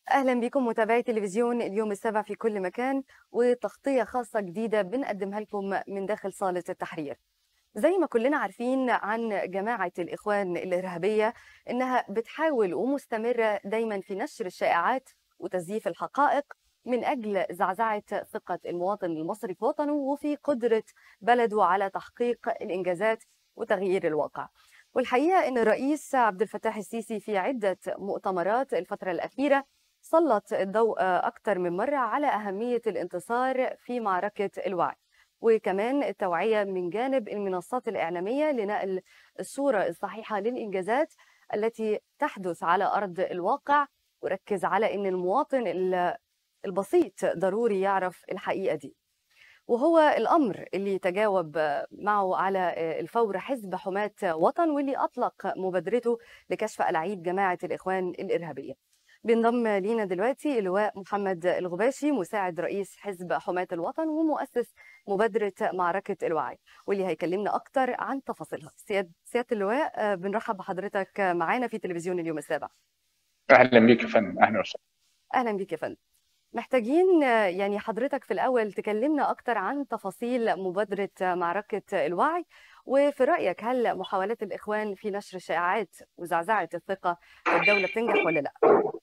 أهلا بكم متابعي تلفزيون اليوم السابع في كل مكان وتغطية خاصة جديدة بنقدمها لكم من داخل صالة التحرير زي ما كلنا عارفين عن جماعة الإخوان الإرهابية إنها بتحاول ومستمرة دايما في نشر الشائعات وتزييف الحقائق من أجل زعزعة ثقة المواطن المصري في وطنه وفي قدرة بلده على تحقيق الإنجازات وتغيير الواقع والحقيقة أن الرئيس عبد الفتاح السيسي في عدة مؤتمرات الفترة الأخيرة سلط الضوء أكثر من مرة على أهمية الانتصار في معركة الوعي وكمان التوعية من جانب المنصات الإعلامية لنقل الصورة الصحيحة للإنجازات التي تحدث على أرض الواقع وركز على أن المواطن البسيط ضروري يعرف الحقيقة دي وهو الأمر اللي تجاوب معه على الفور حزب حماة وطن واللي أطلق مبادرته لكشف ألاعيب جماعة الإخوان الإرهابية بينضم لينا دلوقتي اللواء محمد الغباشي مساعد رئيس حزب حماة الوطن ومؤسس مبادرة معركة الوعي واللي هيكلمنا أكتر عن تفاصيلها سيادة, سيادة اللواء بنرحب بحضرتك معانا في تلفزيون اليوم السابع أهلا بيك يا فندم أهلا وسهلا أهلا بيك يا فندم محتاجين يعني حضرتك في الأول تكلمنا أكتر عن تفاصيل مبادرة معركة الوعي وفي رأيك هل محاولات الإخوان في نشر الشائعات وزعزعة الثقة في الدولة بتنجح ولا لا؟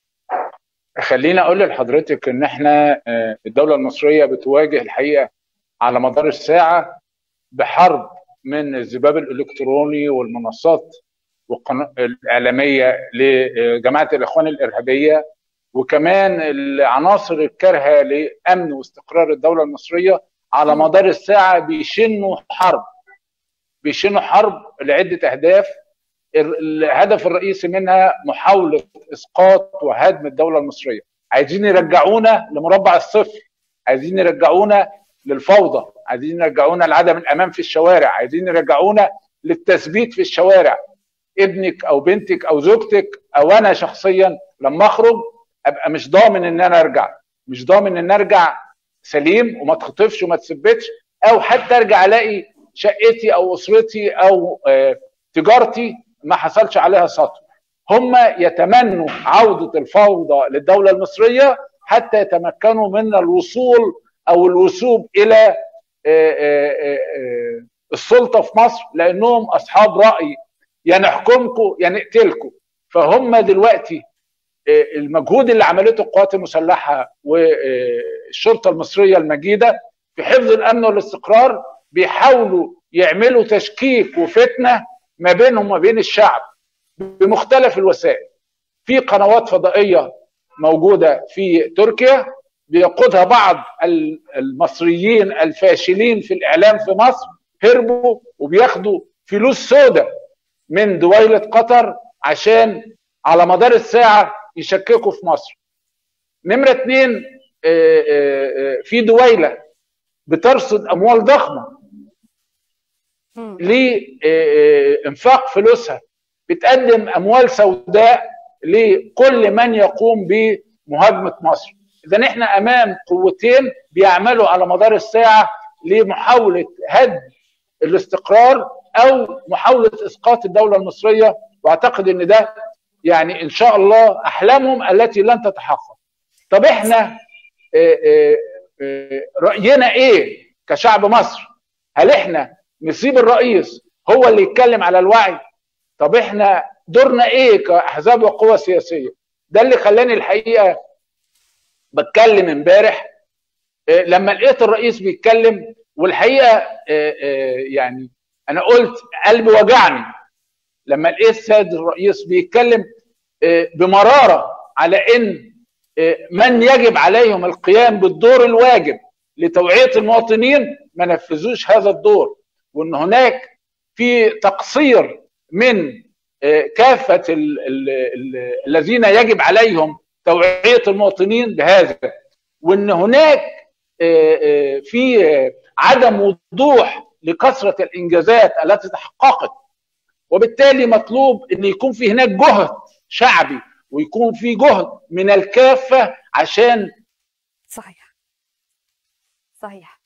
خليني اقول لحضرتك ان احنا الدوله المصريه بتواجه الحقيقه على مدار الساعه بحرب من الذباب الالكتروني والمنصات الاعلاميه لجماعه الاخوان الارهابيه وكمان العناصر الكارهه لامن واستقرار الدوله المصريه على مدار الساعه بيشنوا حرب بيشنوا حرب لعده اهداف الهدف الرئيسي منها محاوله اسقاط وهدم الدوله المصريه عايزين يرجعونا لمربع الصفر عايزين يرجعونا للفوضى عايزين يرجعونا لعدم الامان في الشوارع عايزين يرجعونا للتثبيت في الشوارع ابنك او بنتك او زوجتك او انا شخصيا لما اخرج ابقى مش ضامن ان انا ارجع مش ضامن ان ارجع سليم وما اتخطفش وما اتثبتش او حتى ارجع الاقي شقتي او اسرتي او آه تجارتي ما حصلش عليها سطو هم يتمنوا عودة الفوضى للدولة المصرية حتى يتمكنوا من الوصول أو الوثوب إلى السلطة في مصر لأنهم أصحاب رأي يا نحكمكم يا نقتلكم فهم دلوقتي المجهود اللي عملته القوات المسلحة والشرطة المصرية المجيدة في حفظ الأمن والاستقرار بيحاولوا يعملوا تشكيك وفتنة ما بينهم وما بين الشعب بمختلف الوسائل في قنوات فضائيه موجوده في تركيا بيقودها بعض المصريين الفاشلين في الاعلام في مصر هربوا وبياخدوا فلوس سوداء من دويله قطر عشان على مدار الساعه يشككوا في مصر نمره اثنين في دويله بترصد اموال ضخمه لانفاق فلوسها بتقدم اموال سوداء لكل من يقوم بمهاجمه مصر اذا احنا امام قوتين بيعملوا على مدار الساعه لمحاوله هدم الاستقرار او محاوله اسقاط الدوله المصريه واعتقد ان ده يعني ان شاء الله احلامهم التي لن تتحقق طب احنا راينا ايه كشعب مصر هل احنا نسيب الرئيس هو اللي يتكلم على الوعي طب احنا دورنا ايه كاحزاب وقوى سياسيه ده اللي خلاني الحقيقه بتكلم امبارح لما لقيت الرئيس بيتكلم والحقيقه يعني انا قلت قلبي وجعني لما لقيت السيد الرئيس بيتكلم بمراره على ان من يجب عليهم القيام بالدور الواجب لتوعيه المواطنين ما نفذوش هذا الدور وان هناك في تقصير من كافه ال ال ال الذين يجب عليهم توعيه المواطنين بهذا وان هناك في عدم وضوح لكثره الانجازات التي تحققت وبالتالي مطلوب ان يكون في هناك جهد شعبي ويكون في جهد من الكافه عشان صحيح صحيح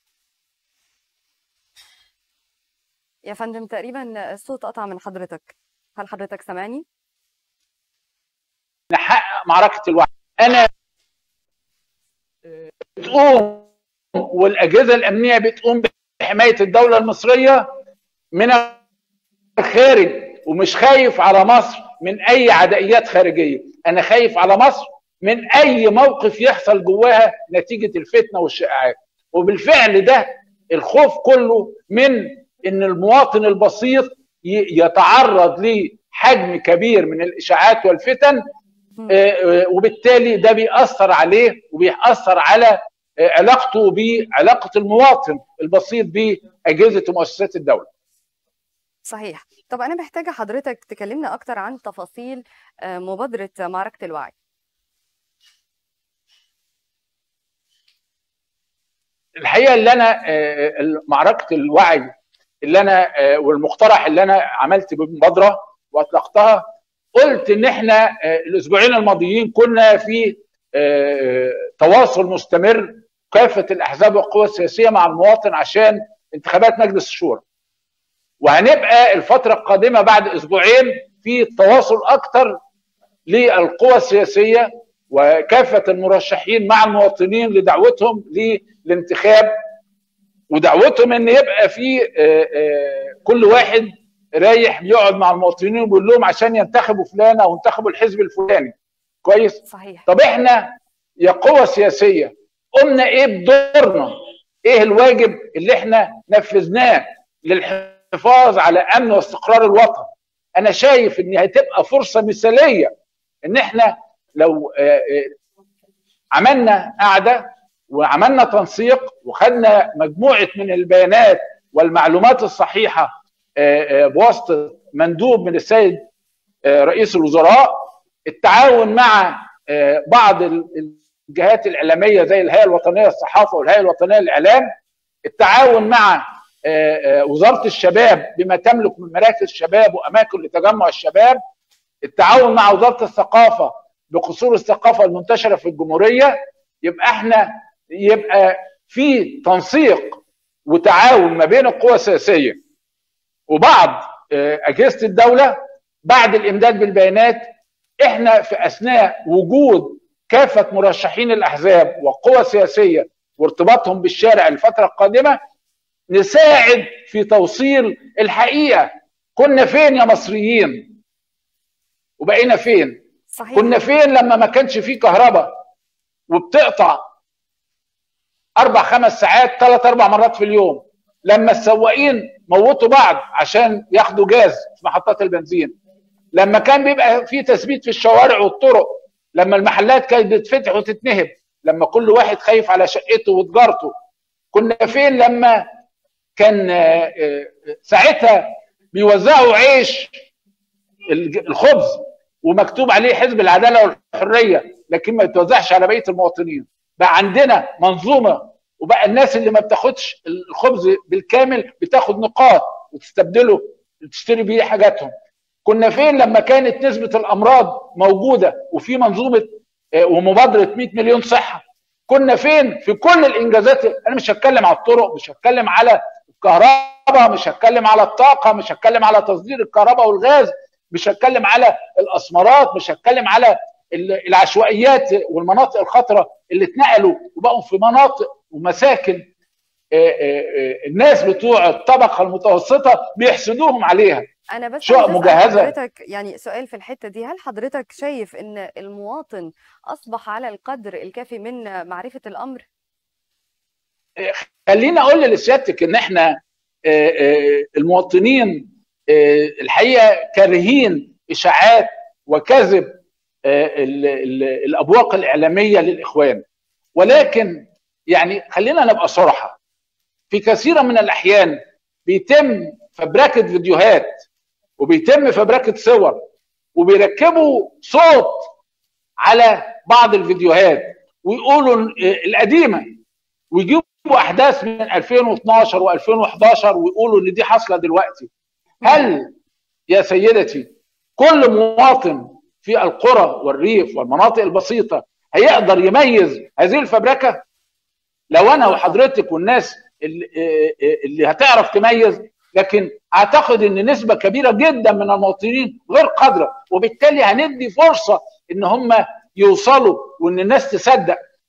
يا فندم تقريبا الصوت قطع من حضرتك هل حضرتك سامعني؟ نحقق معركه الوعي انا بتقوم والاجهزه الامنيه بتقوم بحمايه الدوله المصريه من الخارج ومش خايف على مصر من اي عدائيات خارجيه انا خايف على مصر من اي موقف يحصل جواها نتيجه الفتنه والشائعات وبالفعل ده الخوف كله من ان المواطن البسيط يتعرض لحجم كبير من الاشاعات والفتن وبالتالي ده بيأثر عليه وبيأثر على علاقته بعلاقه المواطن البسيط باجهزه ومؤسسات الدوله. صحيح طب أنا محتاجة حضرتك تكلمنا أكتر عن تفاصيل مبادرة معركة الوعي الحقيقه اللي انا معركه الوعي اللي انا والمقترح اللي انا عملت بمبادره واطلقتها قلت ان احنا الاسبوعين الماضيين كنا في تواصل مستمر كافه الاحزاب والقوى السياسيه مع المواطن عشان انتخابات مجلس الشورى وهنبقى الفتره القادمه بعد اسبوعين في تواصل اكتر للقوى السياسيه وكافه المرشحين مع المواطنين لدعوتهم للانتخاب ودعوتهم ان يبقى في كل واحد رايح بيقعد مع المواطنين وبيقول لهم عشان ينتخبوا فلان او ينتخبوا الحزب الفلاني كويس صحيح طب احنا يا قوى سياسيه قلنا ايه بدورنا ايه الواجب اللي احنا نفذناه للحفاظ على امن واستقرار الوطن انا شايف ان هتبقى فرصه مثاليه ان احنا لو عملنا قعده وعملنا تنسيق وخدنا مجموعه من البيانات والمعلومات الصحيحه بواسطه مندوب من السيد رئيس الوزراء التعاون مع بعض الجهات الاعلاميه زي الهيئه الوطنيه للصحافه والهيئه الوطنيه للاعلام التعاون مع وزاره الشباب بما تملك من مراكز شباب واماكن لتجمع الشباب التعاون مع وزاره الثقافه بقصور الثقافه المنتشره في الجمهوريه يبقى احنا يبقى في تنسيق وتعاون ما بين القوى السياسيه وبعض اجهزه الدوله بعد الامداد بالبيانات احنا في اثناء وجود كافه مرشحين الاحزاب والقوى السياسيه وارتباطهم بالشارع الفتره القادمه نساعد في توصيل الحقيقه كنا فين يا مصريين وبقينا فين صحيح كنا فين لما ما كانش فيه كهرباء وبتقطع اربع خمس ساعات ثلاث اربع مرات في اليوم لما السواقين موتوا بعض عشان ياخدوا جاز في محطات البنزين لما كان بيبقى في تثبيت في الشوارع والطرق لما المحلات كانت بتتفتح وتتنهب لما كل واحد خايف على شقته وتجارته كنا فين لما كان ساعتها بيوزعوا عيش الخبز ومكتوب عليه حزب العداله والحريه لكن ما يتوزعش على بقيه المواطنين بقى عندنا منظومه وبقى الناس اللي ما بتاخدش الخبز بالكامل بتاخد نقاط وتستبدله تشتري بيه حاجاتهم كنا فين لما كانت نسبه الامراض موجوده وفي منظومه ومبادره 100 مليون صحه كنا فين في كل الانجازات انا مش هتكلم على الطرق مش هتكلم على الكهرباء مش هتكلم على الطاقه مش هتكلم على تصدير الكهرباء والغاز مش هتكلم على الاسمرات مش هتكلم على العشوائيات والمناطق الخطره اللي اتنقلوا وبقوا في مناطق ومساكن الناس بتوع الطبقه المتوسطه بيحسدوهم عليها انا بس شقق مجهزه حضرتك يعني سؤال في الحته دي هل حضرتك شايف ان المواطن اصبح على القدر الكافي من معرفه الامر خليني اقول لسيادتك ان احنا المواطنين الحقيقه كارهين اشاعات وكذب الابواق الاعلاميه للاخوان ولكن يعني خلينا نبقى صراحه في كثير من الاحيان بيتم فبركه فيديوهات وبيتم فبركه صور وبيركبوا صوت على بعض الفيديوهات ويقولوا القديمه ويجيبوا احداث من 2012 و2011 ويقولوا ان دي حاصله دلوقتي هل يا سيدتي كل مواطن في القرى والريف والمناطق البسيطه هيقدر يميز هذه الفبركه لو انا وحضرتك والناس اللي, اللي هتعرف تميز لكن اعتقد ان نسبه كبيره جدا من المواطنين غير قادره وبالتالي هندي فرصه ان هم يوصلوا وان الناس تصدق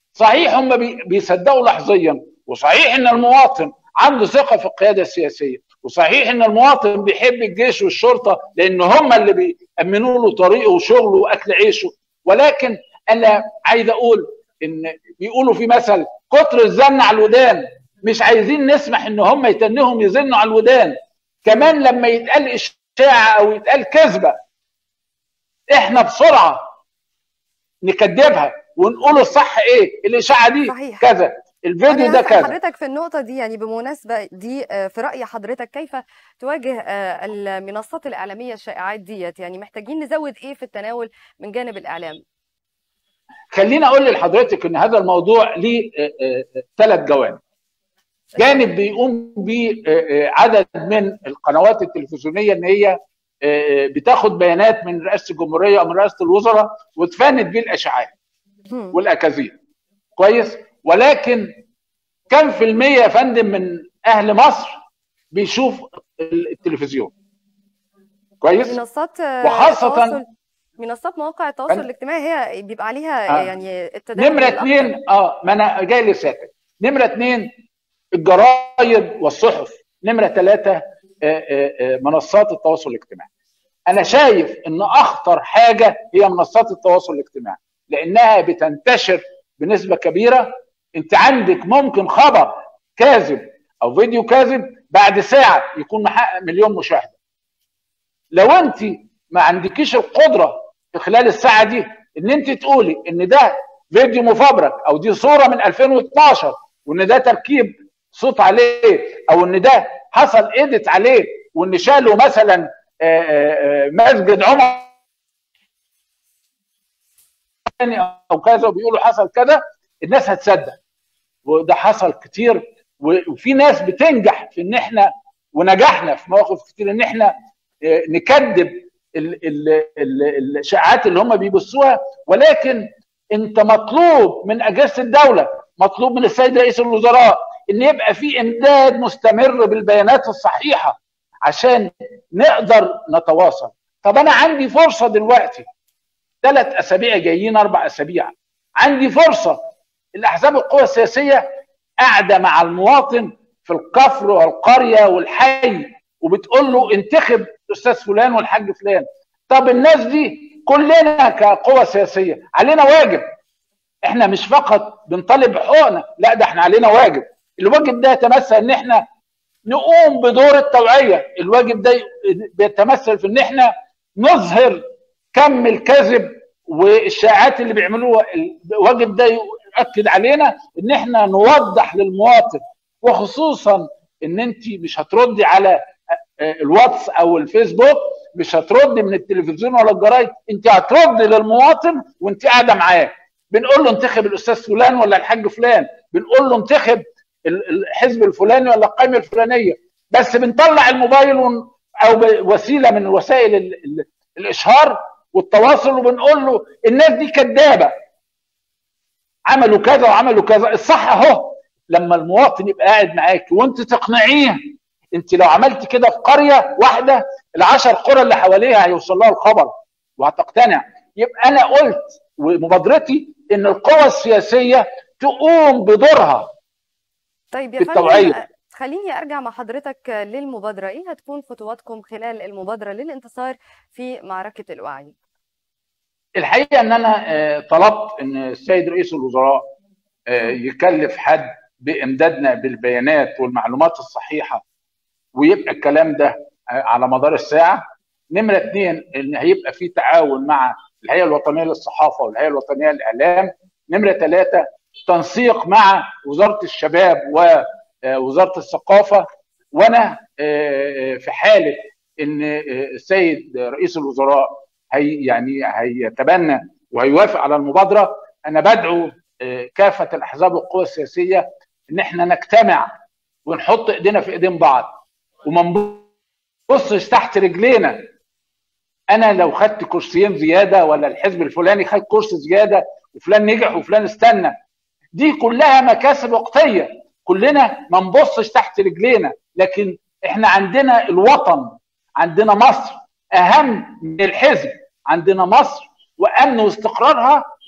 صحيح هم بيصدقوا لحظيا وصحيح ان المواطن عنده ثقه في القياده السياسيه وصحيح ان المواطن بيحب الجيش والشرطه لان هم اللي بيامنوا له طريقه وشغله واكل عيشه ولكن انا عايز اقول ان بيقولوا في مثل كتر الزن على الودان مش عايزين نسمح ان هم يتنهم يزنوا على الودان كمان لما يتقال اشاعه او يتقال كذبه احنا بسرعه نكذبها ونقول الصح ايه الاشاعه دي صحيح. كذا الفيديو ده كذا حضرتك في النقطة دي يعني بمناسبة دي في رأي حضرتك كيف تواجه المنصات الإعلامية الشائعات ديت يعني محتاجين نزود إيه في التناول من جانب الإعلام؟ خليني أقول لحضرتك إن هذا الموضوع ليه ثلاث جوانب جانب بيقوم بعدد من القنوات التلفزيونية إن هي بتاخد بيانات من رئاسة الجمهورية أو من رئاسة الوزراء وتفند بيه الإشاعات والأكاذيب كويس؟ ولكن كم في المية يا فندم من أهل مصر بيشوف التلفزيون كويس منصات وخاصة منصات مواقع التواصل الاجتماعي هي بيبقى عليها آه. يعني التداول نمرة اثنين اه ما انا جاي لساتك نمرة اثنين الجرايد والصحف نمرة ثلاثة منصات التواصل الاجتماعي انا شايف ان اخطر حاجة هي منصات التواصل الاجتماعي لانها بتنتشر بنسبة كبيرة انت عندك ممكن خبر كاذب او فيديو كاذب بعد ساعه يكون محقق مليون مشاهده لو انت ما عندكيش القدره في خلال الساعه دي ان انت تقولي ان ده فيديو مفبرك او دي صوره من 2012 وان ده تركيب صوت عليه او ان ده حصل ايديت عليه وان شالوا مثلا مسجد عمر او كذا وبيقولوا حصل كذا الناس هتصدق وده حصل كتير وفي ناس بتنجح في ان احنا ونجحنا في مواقف كتير ان احنا نكذب الشائعات اللي هم بيبصوها ولكن انت مطلوب من اجهزه الدوله مطلوب من السيد رئيس الوزراء ان يبقى في امداد مستمر بالبيانات الصحيحه عشان نقدر نتواصل طب انا عندي فرصه دلوقتي ثلاث اسابيع جايين اربع اسابيع عندي فرصه الاحزاب القوى السياسيه قاعده مع المواطن في الكفر والقريه والحي وبتقول له انتخب الاستاذ فلان والحاج فلان طب الناس دي كلنا كقوى سياسيه علينا واجب احنا مش فقط بنطالب بحقوقنا لا ده احنا علينا واجب الواجب ده يتمثل ان احنا نقوم بدور التوعيه الواجب ده بيتمثل في ان احنا نظهر كم الكذب والشائعات اللي بيعملوها الواجب ده يؤكد علينا ان احنا نوضح للمواطن وخصوصا ان انت مش هتردي على الواتس او الفيسبوك مش هتردي من التلفزيون ولا الجرايد انت هتردي للمواطن وانت قاعده معاه بنقول له انتخب الاستاذ فلان ولا الحاج فلان بنقول له انتخب الحزب الفلاني ولا القائمه الفلانيه بس بنطلع الموبايل او وسيله من وسائل الاشهار والتواصل وبنقول له الناس دي كذابه عملوا كذا وعملوا كذا الصح اهو لما المواطن يبقى قاعد معاك وانت تقنعيه انت لو عملت كده في قريه واحده العشر قرى اللي حواليها هيوصل لها الخبر وهتقتنع يبقى انا قلت ومبادرتي ان القوى السياسيه تقوم بدورها طيب يا فندم خليني ارجع مع حضرتك للمبادره ايه هتكون خطواتكم خلال المبادره للانتصار في معركه الوعي الحقيقه ان انا طلبت ان السيد رئيس الوزراء يكلف حد بامدادنا بالبيانات والمعلومات الصحيحه ويبقى الكلام ده على مدار الساعه نمره اثنين ان هيبقى في تعاون مع الهيئه الوطنيه للصحافه والهيئه الوطنيه للاعلام نمره ثلاثه تنسيق مع وزاره الشباب ووزاره الثقافه وانا في حاله ان السيد رئيس الوزراء هي يعني هيتبنى وهيوافق على المبادره انا بدعو كافه الاحزاب والقوى السياسيه ان احنا نجتمع ونحط ايدينا في ايدين بعض وما نبصش تحت رجلينا انا لو خدت كرسيين زياده ولا الحزب الفلاني خد كرسي زياده وفلان نجح وفلان استنى دي كلها مكاسب وقتيه كلنا ما نبصش تحت رجلينا لكن احنا عندنا الوطن عندنا مصر اهم من الحزب عندنا مصر وامن واستقرارها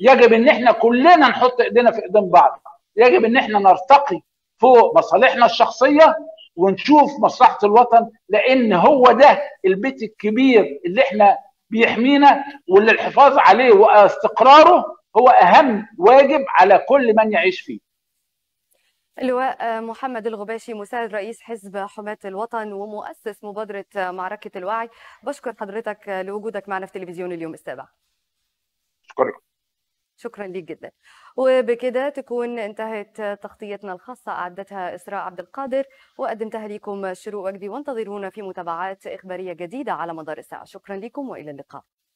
يجب ان احنا كلنا نحط ايدينا في ايدين بعض يجب ان احنا نرتقي فوق مصالحنا الشخصيه ونشوف مصلحه الوطن لان هو ده البيت الكبير اللي احنا بيحمينا واللي الحفاظ عليه واستقراره هو اهم واجب على كل من يعيش فيه اللواء محمد الغباشي مساعد رئيس حزب حماة الوطن ومؤسس مبادرة معركة الوعي بشكر حضرتك لوجودك معنا في تلفزيون اليوم السابع شكرا شكرا لك جدا وبكده تكون انتهت تغطيتنا الخاصة أعدتها إسراء عبد القادر وقدمتها لكم شروق وجدي وانتظرونا في متابعات إخبارية جديدة على مدار الساعة شكرا لكم وإلى اللقاء